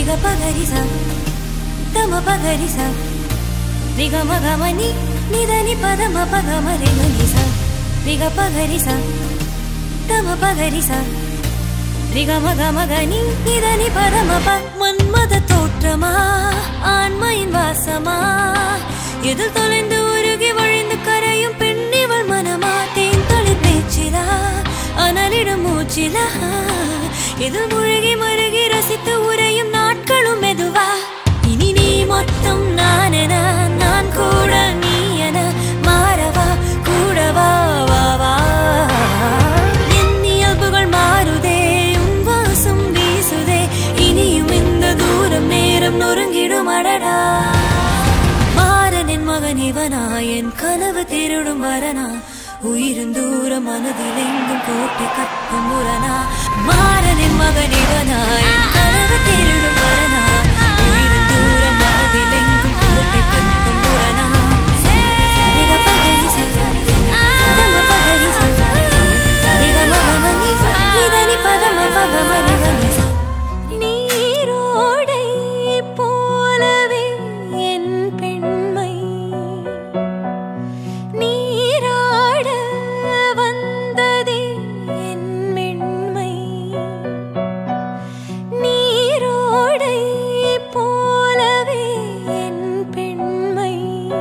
నిగ పగరిస తమ పగరిస నిగ మగమని నిదని పదమ పగమ రిగనిస నిగ పగరిస తమ పగరిస நிக மக மகனி இதனி பரமப மன்மத தோற்றமா ஆண்மையின் வாசமா எதில் தொலைந்து உருகி வழிந்து கரையும் பெண்ணிவள் மனமா தேன் தொழில் பேச்சிலா அனலிடும் மூச்சிலா இதில் முழுகி மருகி ரசித்து உரையும் நாட்களும் மெதுவா இனி நீ மொத்தம் நானென நான் கூட நீ என மாறவா கூடவா வா வா என் இயல்புகள் மாறுதே உன் வாசம் வீசுதே இனியும் இந்த தூரம் நேரம் நொறுங்கிடும் அடடா மாறனின் மகன் இவனா என் கனவு திருடும் வரனா உயிரும் தூரம் மனதில் எங்கும் கோட்டை கட்டும் முரணா மாறனின் மகன் இவனா என் கனவு திருடும் வரனா உயிரும் தூரம் மனதில் எங்கும் கோட்டை கட்டும் முரணா நிக பகரி சதம பகரி நிக மகமணி நிதனி பதம பகம நிகமி நீரோடை போலவே என் பெண்மை நீராட வந்ததே என் மென்மை நீரோடை போலவே என் பெண்மை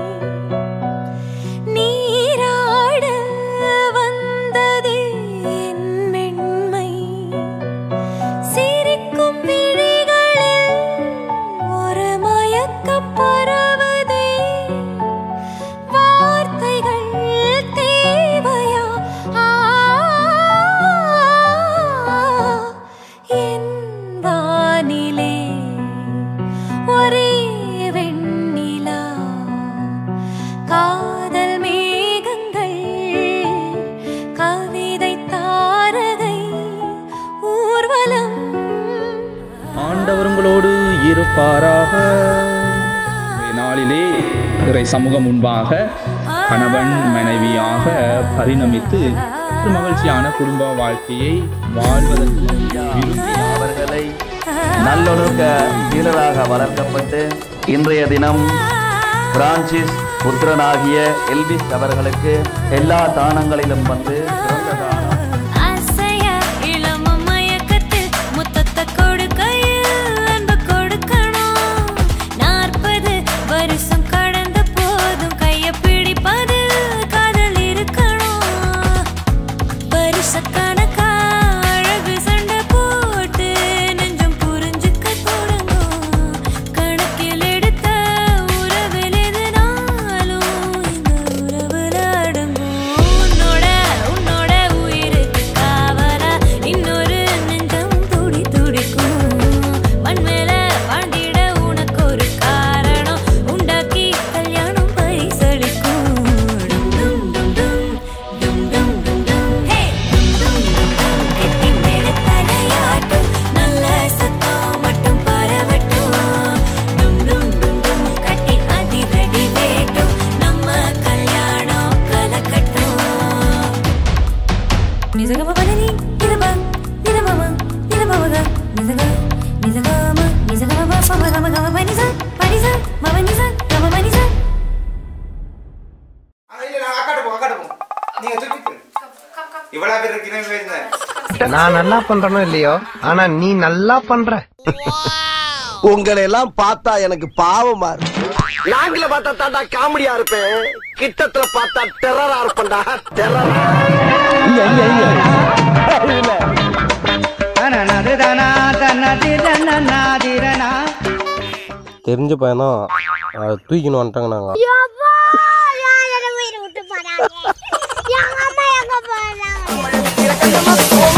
நீராட வந்ததே என் மென்மை சிரிக்கும் விழிகளில் ஒரு மயக்கம் பரவதே வார்த்தைகள் தேவையா ஆ, என் வானிலே ஒரே வெண்ணிலா காதல் மேகங்கள் கவிதை தாரகை ஊர்வலம் ஆண்டவர் உங்களோடு இருப்பாராக இன்றைய நாளிலே இறை சமூகம் முன்பாக கணவன் மனைவியாக பரிணமித்து ஒரு மகிழ்ச்சியான குடும்ப வாழ்க்கையை வாழ்வதற்கு விரும்பி அவர்களை நல்லொழுக்க வீரராக வளர்க்கப்பட்டு இன்றைய தினம் பிரான்சிஸ் புத்திரனாகிய எல்விஸ் அவர்களுக்கு எல்லா தானங்களிலும் வந்து சிறந்த தானம் அசைய இளம மயக்கத்தில் முத்தத்தை கொடுக்கையில் அன்பு கொடுக்கணும் நாற்பது வருஷம் கடந்த போதும் கைய பிடிப்பது காதல் இருக்கணும் வருஷக்கணக்கா அழகு சண்டை போட்டு நெஞ்சம் புரிஞ்சுக்க தொடங்கும் கணக்கில் எடுத்த உறவில் எதுனாலும் இந்த உறவுல அடங்கும் உன்னோட உன்னோட உயிருக்கு காவலா இன்னொரு நெஞ்சம் துடி துடிக்கும் மண் மேல வாழ்ந்திட உனக்கு ஒரு காரணம் உண்டாக்கி கல்யாணம் பரிசளிக்கும் டும் டும் டும் டும் டும் டும் டும் டும் ஹே டும் டும் டும் கெட்டி மேல தலையாட்டும் நல்ல சத்தம் மட்டும் பரவட்டும் டும் டும் டும் டும் கட்டி அதிரடி வேட்டும் நம்ம கல்யாணம் கலக்கட்டும் நிஜகம பதனி நிதப நிதபம நிதபவக நிஜக நிஜகம நிஜகம பம கம கம பனிச பனிச மம நிச கம பனிச ஆ, இல்ல, நான் அக்காட்ட போ, அக்காட்ட போ. நீங்க தூக்கிட்டு போங்க. இவ்வளவு பேர் இருக்கீங்க பேசுனேன் நான் நல்லா பண்றனோ இல்லையோ ஆனா நீ நல்லா பண்ற உங்களை எல்லாம் பார்த்தா எனக்கு பாவமா இருக்கு நாங்கள பார்த்தா தாண்டா காமெடியா இருப்பேன் கிட்டத்துல பார்த்தா டெரரா இருப்பேன்டா டெரரா தெரிஞ்ச பையன்தான் அதை தூக்கின்னு வந்துட்டாங்க நாங்கள் அப்பா யாரை உயிரை விட்டு போறாங்க எங்க அம்மா எங்க போறாங்க